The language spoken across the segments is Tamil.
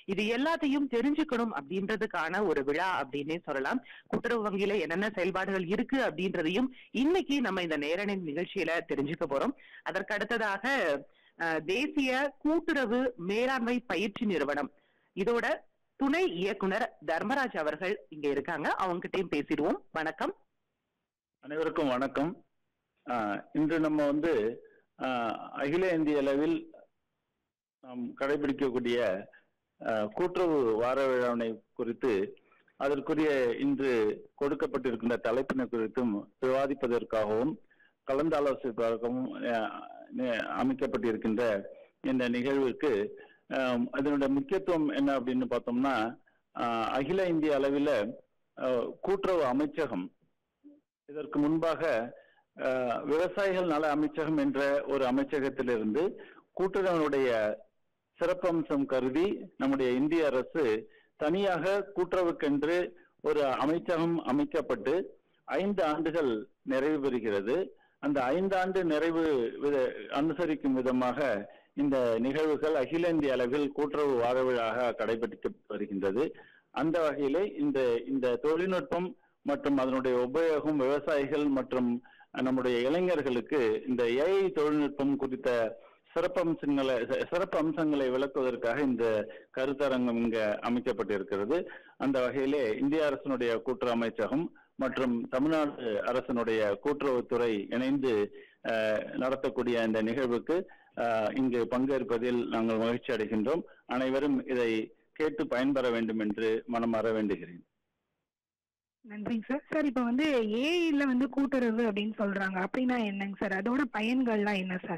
இது எல்லாத்தையும் தெரிஞ்சுக்கணும் அப்படின்றதுக்கான ஒரு விழா அப்படின்னே சொல்லலாம் கூட்டுறவு வங்கியில என்னென்ன செயல்பாடுகள் இருக்கு அப்படின்றதையும் இன்னைக்கு நம்ம இந்த நேரணி நிகழ்ச்சியில தெரிஞ்சுக்க போறோம் அதற்கு அடுத்ததாக அஹ், தேசிய கூட்டுறவு மேலாண்மை பயிற்சி நிறுவனம் இதோட துணை இயக்குனர் தர்மராஜ் அவர்கள் இங்க இருக்காங்க அவங்ககிட்டயும் பேசிடுவோம் வணக்கம் அனைவருக்கும் வணக்கம் ஆஹ் இன்று நம்ம வந்து ஆஹ் அகில இந்திய அளவில் நாம் கடைபிடிக்கக்கூடிய ஆஹ் கூட்டுறவு வார விழாவினை குறித்து அதற்குரிய இன்று கொடுக்கப்பட்டிருக்கின்ற தலைப்பினை குறித்தும் விவாதிப்பதற்காகவும் கலந்தாலோசிப்பதற்காகவும் ஆஹ் நி- அமைக்கப்பட்டிருக்கின்ற இந்த நிகழ்வுக்கு ஆஹ் அதனுடைய முக்கியத்துவம் என்ன அப்படின்னு பார்த்தோம்னா ஆஹ் அகில இந்திய அளவில் ஆஹ் கூட்டுறவு அமைச்சகம் இதற்கு முன்பாக அஹ், விவசாயிகள் நல அமைச்சகம் என்ற ஒரு அமைச்சகத்திலிருந்து கூட்டுறவனுடைய சிறப்பம்சம் கருதி நம்முடைய இந்திய அரசு தனியாக கூட்டுறவுக்கென்று ஒரு அமைச்சகம் அமைக்கப்பட்டு ஐந்து ஆண்டுகள் நிறைவு பெறுகிறது அந்த ஐந்தாண்டு நிறைவு வித- அனுசரிக்கும் விதமாக இந்த நிகழ்வுகள் அகில இந்திய அளவில் கூட்டுறவு வார விழாக கடைபிடிக்கப்பட்டு வருகின்றது அந்த வகையிலே இந்த இந்த தொழில்நுட்பம் மற்றும் அதனுடைய உபயோகம் விவசாயிகள் மற்றும் நம்முடைய இளைஞர்களுக்கு இந்த ஏஐ தொழில்நுட்பம் குறித்த சிறப்பம்சங்களை சி- சிறப்பு அம்சங்களை விளக்குவதற்காக இந்த கருத்தரங்கம் இங்க அமைக்கப்பட்டிருக்கிறது அந்த வகையிலே இந்திய அரசினுடைய கூட்டுறவு அமைச்சகம் மற்றும் தமிழ்நாடு அரசினுடைய கூட்டுறவுத்துறை இணைந்து அஹ், நடத்தக்கூடிய இந்த நிகழ்வுக்கு அஹ், இங்கு பங்கேற்பதில் நாங்கள் மகிழ்ச்சி அடைகின்றோம் அனைவரும் இதை கேட்டு பயன்பெற வேண்டும் என்று மனமாற வேண்டுகிறேன் நன்றிங்க சார் சார் இப்போ வந்து ஏஐல வந்து கூட்டுறவு அப்படின்னு சொல்றாங்க அப்படின்னா என்னங்க சார் அதோட பயன்கள்லாம் என்ன சார்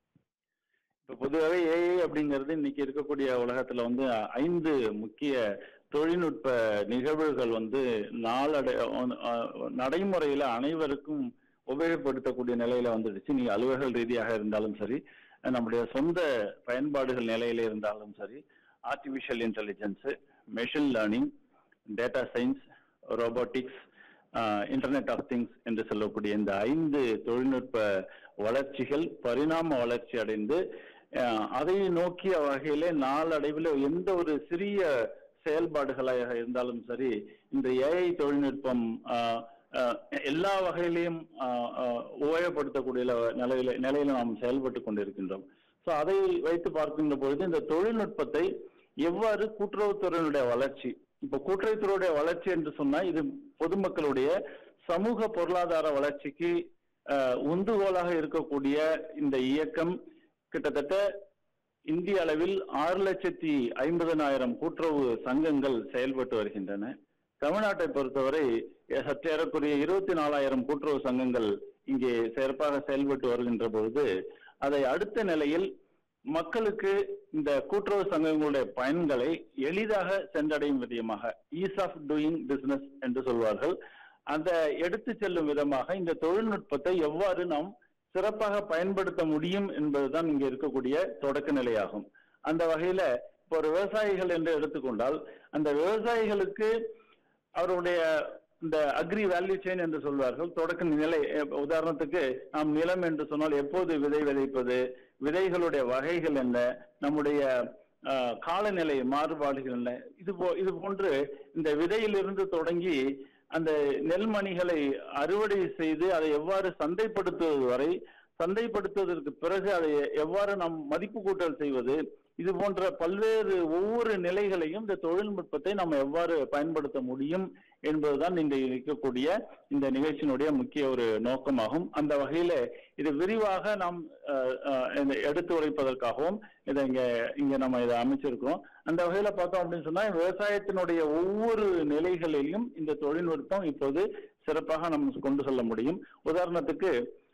இப்ப பொதுவாகவே ஏஐ அப்படிங்கிறது இன்னைக்கு இருக்கக்கூடிய உலகத்துல வந்து ஐந்து முக்கிய தொழில்நுட்ப நிகழ்வுகள் வந்து நாளடை அஹ் நடைமுறையில அனைவருக்கும் உபயோகப்படுத்தக்கூடிய நிலையில வந்துடுச்சு நீங்க அலுவலக ரீதியாக இருந்தாலும் சரி நம்முடைய சொந்த பயன்பாடுகள் நிலையில இருந்தாலும் சரி artificial intelligence machine learning data science robotics internet of things என்று சொல்லக்கூடிய இந்த ஐந்து தொழில்நுட்ப வளர்ச்சிகள் பரிணாம வளர்ச்சி அடைந்து அஹ், அதை நோக்கிய வகையிலே நாளடைவில் எந்த ஒரு சிறிய செயல்பாடுகளாக இருந்தாலும் சரி இந்த ஏஐ தொழில்நுட்பம் அஹ், அஹ், எல்லா வகையிலையும் அஹ், அஹ், உபயோகப்படுத்தக்கூடிய நிலையில நிலையில நாம் செயல்பட்டு கொண்டிருக்கின்றோம் ஸோ அதை வைத்து பார்க்கின்ற பொழுது இந்த தொழில்நுட்பத்தை எவ்வாறு கூட்டுறவுத்துறையினுடைய வளர்ச்சி இப்ப கூட்டுறவுத்துறையுடைய வளர்ச்சி என்று சொன்னா இது பொதுமக்களுடைய சமூக பொருளாதார வளர்ச்சிக்கு அஹ், உந்துகோலாக இருக்கக்கூடிய இந்த இயக்கம் கிட்டத்தட்ட இந்திய அளவில் ஆறு லட்சத்தி ஐம்பதனாயிரம் கூட்டுறவு சங்கங்கள் செயல்பட்டு வருகின்றன தமிழ்நாட்டை பொறுத்தவரை எ- சற்று ஏறக்குறைய இருபத்தி நாலாயிரம் கூட்டுறவு சங்கங்கள் இங்கே சிறப்பாக செயல்பட்டு வருகின்ற பொழுது அதை அடுத்த நிலையில் மக்களுக்கு இந்த கூட்டுறவு சங்கங்களுடைய பயன்களை எளிதாக சென்றடையும் விதமாக ஈஸ் ஆஃப் டூயிங் பிசினஸ் என்று சொல்வார்கள் அந்த எடுத்து செல்லும் விதமாக இந்த தொழில்நுட்பத்தை எவ்வாறு நாம் சிறப்பாக பயன்படுத்த முடியும் என்பதுதான் இங்க இருக்கக்கூடிய தொடக்க நிலையாகும் அந்த வகையில இப்போ ஒரு விவசாயிகள் என்று எடுத்துக்கொண்டால் அந்த விவசாயிகளுக்கு அவருடைய இந்த அக்ரி வேல்யூ செயின் என்று சொல்வார்கள் தொடக்க நிலை அஹ் உதாரணத்துக்கு நாம் நிலம் என்று சொன்னால் எப்போது விதை விதைப்பது விதைகளுடைய வகைகள் என்ன நம்முடைய அஹ், காலநிலை மாறுபாடுகள் என்ன இது போ இது போன்று இந்த விதையிலிருந்து தொடங்கி அந்த நெல்மணிகளை அறுவடை செய்து அதை எவ்வாறு சந்தைப்படுத்துவது வரை சந்தைப்படுத்துவதற்கு பிறகு அதை எவ்வாறு நாம் மதிப்பு கூட்டல் செய்வது இது போன்ற பல்வேறு ஒவ்வொரு நிலைகளையும் இந்த தொழில்நுட்பத்தை நம்ம எவ்வாறு பயன்படுத்த முடியும் என்பதுதான் இந்த இருக்கக்கூடிய இந்த நிகழ்ச்சியினுடைய முக்கிய ஒரு நோக்கமாகும் அந்த வகையில இது விரிவாக நாம் அஹ், அஹ், இந்த எடுத்து உரைப்பதற்காகவும் இதை இங்க இங்க நம்ம இதை அமைச்சிருக்கிறோம் அந்த வகையில பார்த்தோம் அப்படின்னு சொன்னா விவசாயத்தினுடைய ஒவ்வொரு நிலைகளிலும் இந்த தொழில்நுட்பம் இப்போது சிறப்பாக நம்ம கொண்டு செல்ல முடியும் உதாரணத்துக்கு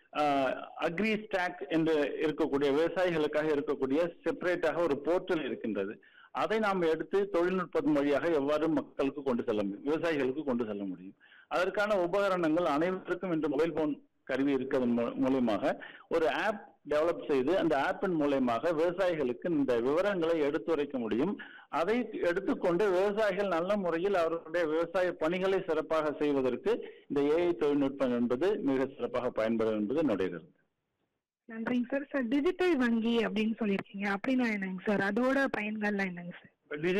அக்ரி ஸ்டாக் என்று இருக்கக்கூடிய விவசாயிகளுக்காக இருக்கக்கூடிய செப்பரேட்டாக ஒரு போர்ட்டல் இருக்கின்றது அதை நாம் எடுத்து தொழில்நுட்பத்தின் வழியாக எவ்வாறு மக்களுக்கு கொண்டு செல்ல முடியும் விவசாயிகளுக்கு கொண்டு செல்ல முடியும் அதற்கான உபகரணங்கள் அனைவருக்கும் இன்று மொபைல் போன் கருவி இருக்கிறதன் மூ- மூலியமாக ஒரு ஆப் டெவலப் செய்து அந்த ஆப்பின் மூலயமாக விவசாயிகளுக்கு இந்த விவரங்களை எடுத்துரைக்க முடியும் அதை எடுத்துக்கொண்டு விவசாயிகள் நல்ல முறையில் அவர்களுடைய விவசாய பணிகளை சிறப்பாக செய்வதற்கு இந்த ஏஐ தொழில்நுட்பம் என்பது மிக சிறப்பாக பயன்படும் என்பது என்னுடைய கருத்து நன்றிங்க சார் சார் டிஜிட்டல் வங்கி அப்படின்னு சொல்லியிருக்கீங்க அப்படின்னா என்னங்க சார் அதோட பயன்கள்லாம் என்னங்க சார் டிஜிட்டல்